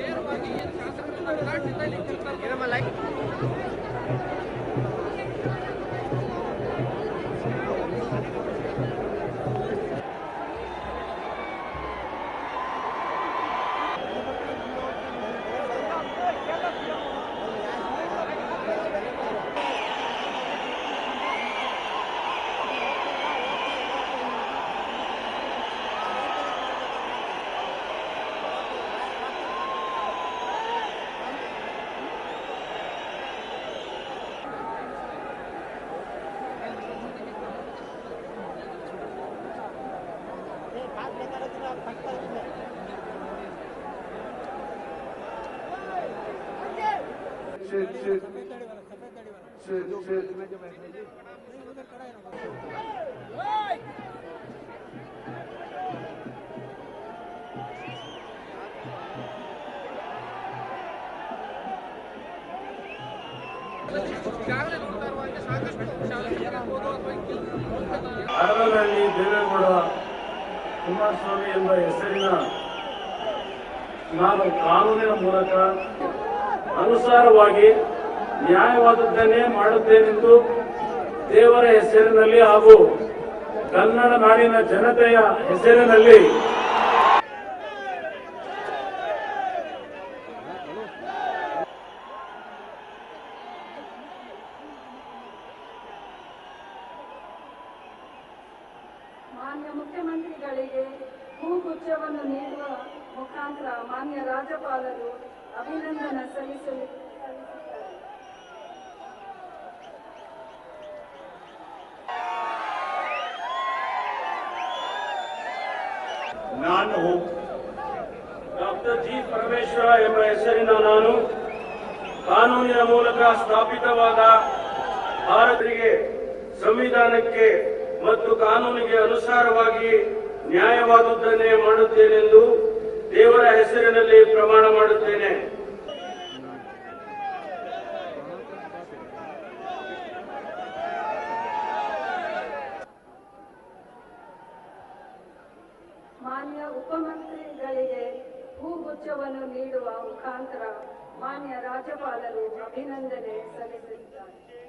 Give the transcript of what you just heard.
shit, shit. Shit, shit. ಈಗಾಗಲೇ ನೋಡ್ತಾ ಇರುವಂತೆ ಸಾಕಷ್ಟು ಶಾಲೆಗಳಿರ್ಬೋದು ಅಥವಾ ಕೆಲವು ಹಡಗನಹಳ್ಳಿ ದೇವೇಗೌಡ ಕುಮಾರಸ್ವಾಮಿ ಎಂಬ ಹೆಸರಿನ ನಾನು ಕಾನೂನಿನ ಮೂಲಕ ಅನುಸಾರವಾಗಿ ನ್ಯಾಯವಾದದ್ದನ್ನೇ ಮಾಡುತ್ತೇನೆಂದು ದೇವರ ಹೆಸರಿನಲ್ಲಿ ಹಾಗೂ ಕನ್ನಡ ನಾಡಿನ ಜನತೆಯ ಹೆಸರಿನಲ್ಲಿ ಮಾನ್ಯ ಮುಖ್ಯಮಂತ್ರಿಗಳಿಗೆ ಹೂಗುಚ್ಛವನ್ನು ನೀಡುವ ಮುಖಾಂತರ ಮಾನ್ಯ ರಾಜ್ಯಪಾಲರು ಅಭಿನಂದನೆ ಸಲ್ಲಿಸಲು ಸಲ್ಲಿಸುತ್ತಾರೆ ನಾನು ಡಾಕ್ಟರ್ ಜಿ ಪರಮೇಶ್ವರ ಎಂಬ ಹೆಸರಿನ ನಾನು ಕಾನೂನಿನ ಮೂಲಕ ಸ್ಥಾಪಿತವಾದ ಭಾರತರಿಗೆ ಸಂವಿಧಾನಕ್ಕೆ ಮತ್ತು ಕಾನೂನಿಗೆ ಅನುಸಾರವಾಗಿ ನ್ಯಾಯವಾದುದನ್ನೇ ಮಾಡುತ್ತೇನೆಂದು ದೇವರ ಹೆಸರಿನಲ್ಲಿ ಪ್ರಮಾಣ ಮಾಡುತ್ತೇನೆ ಮಾನ್ಯ ಉಪಮಂತ್ರಿಗಳಿಗೆ ಹೂಗುಚ್ಛವನ್ನು ನೀಡುವ ಮುಖಾಂತರ ಮಾನ್ಯ ರಾಜ್ಯಪಾಲರು ಅಭಿನಂದನೆ ಸಲ್ಲಿಸುತ್ತಾರೆ